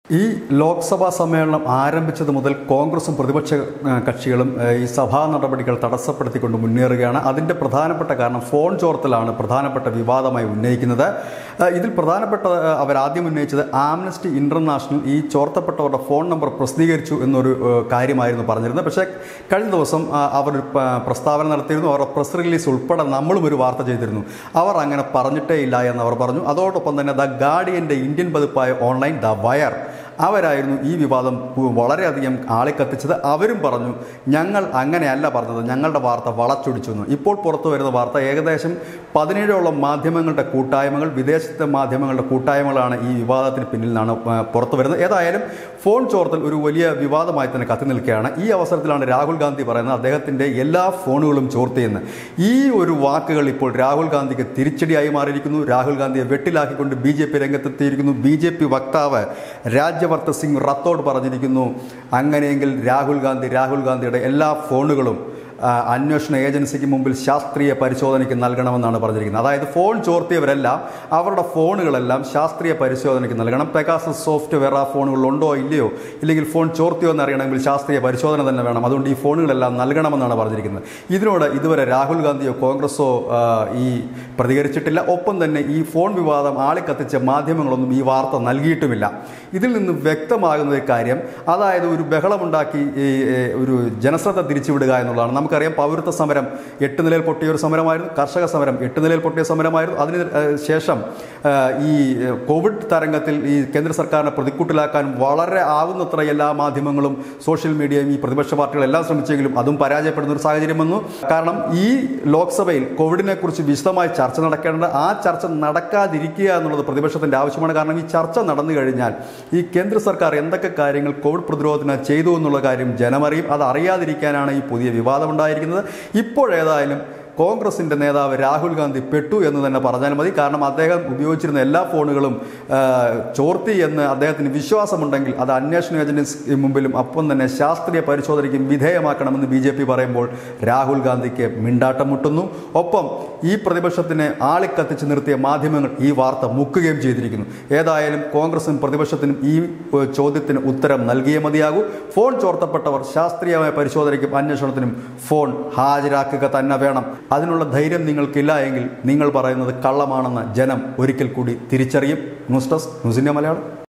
ഈ ലോക്സഭാ സമ്മേളനം ആരംഭിച്ചത് മുതൽ കോൺഗ്രസും പ്രതിപക്ഷ ആ, കക്ഷികളും ആ, ഈ സഭാ നടപടികൾ തടസ്സപ്പെടുത്തിക്കൊണ്ട് മുന്നേറുകയാണ് അതിൻ്റെ പ്രധാനപ്പെട്ട കാരണം ഫോൺ ചോർത്തലാണ് പ്രധാനപ്പെട്ട വിവാദമായി ഉന്നയിക്കുന്നത് ആ, ഇതിൽ പ്രധാനപ്പെട്ട ആ, അവരാദ്യം ഉന്നയിച്ചത് ആംനസ്റ്റി ഇന്റർനാഷണൽ ഈ ചോർത്തപ്പെട്ടവരുടെ ഫോൺ നമ്പർ പ്രസിദ്ധീകരിച്ചു എന്നൊരു ആ, കാര്യമായിരുന്നു പറഞ്ഞിരുന്നത് പക്ഷേ കഴിഞ്ഞ ദിവസം ആ, അവർ ഒരു പ- പ്രസ്താവന നടത്തിയിരുന്നു അവരുടെ പ്രസ് റിലീസ് ഉൾപ്പെടെ നമ്മളും ഒരു വാർത്ത ചെയ്തിരുന്നു അവർ അങ്ങനെ പറഞ്ഞിട്ടേ ഇല്ല എന്ന് അവർ പറഞ്ഞു അതോടൊപ്പം തന്നെ ദ ഗാർഡിയൻ്റെ ഇന്ത്യൻ പതിപ്പായ ഓൺലൈൻ ദ വയർ അവരായിരുന്നു ഈ വിവാദം പു- വളരെയധികം ആളെ കത്തിച്ചത് അവരും പറഞ്ഞു ഞങ്ങൾ അങ്ങനെയല്ല പറഞ്ഞത് ഞങ്ങളുടെ വാർത്ത വളച്ചൊടിച്ചു എന്ന് ഇപ്പോൾ പുറത്തു വരുന്ന വാർത്ത ഏകദേശം പതിനേഴോളം മാധ്യമങ്ങളുടെ കൂട്ടായ്മകൾ വിദേശത്തെ മാധ്യമങ്ങളുടെ കൂട്ടായ്മകളാണ് ഈ വിവാദത്തിന് പിന്നിൽ നിന്നാണ് ആ, പുറത്തു വരുന്നത് ഏതായാലും ഫോൺ ചോർത്തൽ ഒരു വലിയ വിവാദമായി തന്നെ കത്തി നിൽക്കുകയാണ് ഈ അവസരത്തിലാണ് രാഹുൽ ഗാന്ധി പറയുന്നത് അദ്ദേഹത്തിൻ്റെ എല്ലാ ഫോണുകളും ചോർത്തിയെന്ന് ഈ ഒരു വാക്കുകൾ ഇപ്പോൾ രാഹുൽ ഗാന്ധിക്ക് തിരിച്ചടിയായി മാറിയിരിക്കുന്നു രാഹുൽ ഗാന്ധിയെ വെട്ടിലാക്കിക്കൊണ്ട് ബി ജെ പി രംഗത്തെത്തിയിരിക്കുന്നു ബി ജെ പി വക്താവ് രാജ്യവർദ്ധ സിംഗ് റത്തോഡ് പറഞ്ഞിരിക്കുന്നു അങ്ങനെയെങ്കിൽ രാഹുൽ ഗാന്ധി രാഹുൽ ഗാന്ധിയുടെ എല്ലാ ഫോണുകളും ആ, അന്വേഷണ ഏജൻസിക്ക് മുമ്പിൽ ശാസ്ത്രീയ പരിശോധനയ്ക്ക് നൽകണമെന്നാണ് പറഞ്ഞിരിക്കുന്നത് അതായത് ഫോൺ ചോർത്തിയവരെല്ലാം അവരുടെ ഫോണുകളെല്ലാം ശാസ്ത്രീയ പരിശോധനയ്ക്ക് നൽകണം പെഗാസസ് സോഫ്റ്റ്വെയർ ആ ഫോണുകളിലുണ്ടോ ഇല്ലയോ ഇല്ലെങ്കിൽ ഫോൺ ചോർത്തിയോ എന്ന് അറിയണമെങ്കിൽ ശാസ്ത്രീയ പരിശോധന തന്നെ വേണം അതുകൊണ്ട് ഈ ഫോണുകളെല്ലാം നൽകണമെന്നാണ് പറഞ്ഞിരിക്കുന്നത് ഇതിനോട് ഇതുവരെ രാഹുൽ ഗാന്ധിയോ കോൺഗ്രസോ ആ, ഈ പ്രതികരിച്ചിട്ടില്ല ഒപ്പം തന്നെ ഈ ഫോൺ വിവാദം ആളിക്കത്തിച്ച മാധ്യമങ്ങളൊന്നും ഈ വാർത്ത നൽകിയിട്ടുമില്ല ഇതിൽ നിന്ന് വ്യക്തമാകുന്ന ഒരു കാര്യം അതായത് ഒരു ബഹളമുണ്ടാക്കി ഈ ഏ, ഒരു ജനശ്രദ്ധ തിരിച്ചുവിടുക എന്നുള്ളതാണ് നമുക്കറിയാം പൗരത്വ സമരം എട്ട് നിലയിൽ പൊട്ടിയ ഒരു സമരമായിരുന്നു കർഷക സമരം എട്ട് നിലയിൽ പൊട്ടിയ സമരമായിരുന്നു അതിന് ഏ, ശേഷം ഏ, ഈ ഏ, കോവിഡ് തരംഗത്തിൽ ഈ കേന്ദ്ര സർക്കാരിനെ പ്രതിക്കൂട്ടിലാക്കാൻ വളരെ ആവുന്നത്ര എല്ലാ മാധ്യമങ്ങളും സോഷ്യൽ മീഡിയയും ഈ പ്രതിപക്ഷ പാർട്ടികളെല്ലാം ശ്രമിച്ചെങ്കിലും അതും പരാജയപ്പെടുന്ന ഒരു സാഹചര്യം വന്നു കാരണം ഈ ലോക്സഭയിൽ കോവിഡിനെ കുറിച്ച് വിശദമായി ചർച്ച നടക്കേണ്ട ആ ചർച്ച നടക്കാതിരിക്കുക എന്നുള്ളത് പ്രതിപക്ഷത്തിന്റെ ആവശ്യമാണ് കാരണം ഈ ചർച്ച നടന്നു കഴിഞ്ഞാൽ ഈ കേന്ദ്ര സർക്കാർ എന്തൊക്കെ കാര്യങ്ങൾ കോവിഡ് പ്രതിരോധത്തിന് ചെയ്തു എന്നുള്ള കാര്യം ജനമറിയും അത് അറിയാതിരിക്കാനാണ് ഈ പുതിയ വിവാദം ഉണ്ടായിരിക്കുന്നത് ഇപ്പോഴേതായാലും കോൺഗ്രസിന്റെ നേതാവ് രാഹുൽ ഗാന്ധി പെട്ടു എന്ന് തന്നെ പറഞ്ഞാൽ മതി കാരണം അദ്ദേഹം ഉപയോഗിച്ചിരുന്ന എല്ലാ ഫോണുകളും ആ, ചോർത്തി എന്ന് അദ്ദേഹത്തിന് വിശ്വാസമുണ്ടെങ്കിൽ അത് അന്വേഷണ ഏജൻസി മുമ്പിലും അപ്പം തന്നെ ശാസ്ത്രീയ പരിശോധനയ്ക്കും വിധേയമാക്കണമെന്ന് ബി ജെ പി പറയുമ്പോൾ രാഹുൽ ഗാന്ധിക്ക് മിണ്ടാട്ടം മുട്ടുന്നു ഒപ്പം ഈ പ്രതിപക്ഷത്തിനെ ആളിക്കത്തിച്ച് നിർത്തിയ മാധ്യമങ്ങൾ ഈ വാർത്ത മുക്കുകയും ചെയ്തിരിക്കുന്നു ഏതായാലും കോൺഗ്രസും പ്രതിപക്ഷത്തിനും ഈ ഏഹ്, ചോദ്യത്തിന് ഉത്തരം നൽകിയേ മതിയാകൂ ഫോൺ ചോർത്തപ്പെട്ടവർ ശാസ്ത്രീയമായ പരിശോധനയ്ക്കും അന്വേഷണത്തിനും ഫോൺ ഹാജരാക്കുക തന്നെ വേണം അതിനുള്ള ധൈര്യം നിങ്ങൾക്കില്ല എങ്കിൽ നിങ്ങൾ പറയുന്നത് കള്ളമാണെന്ന് ജനം ഒരിക്കൽ കൂടി തിരിച്ചറിയും news desk news India Malayalam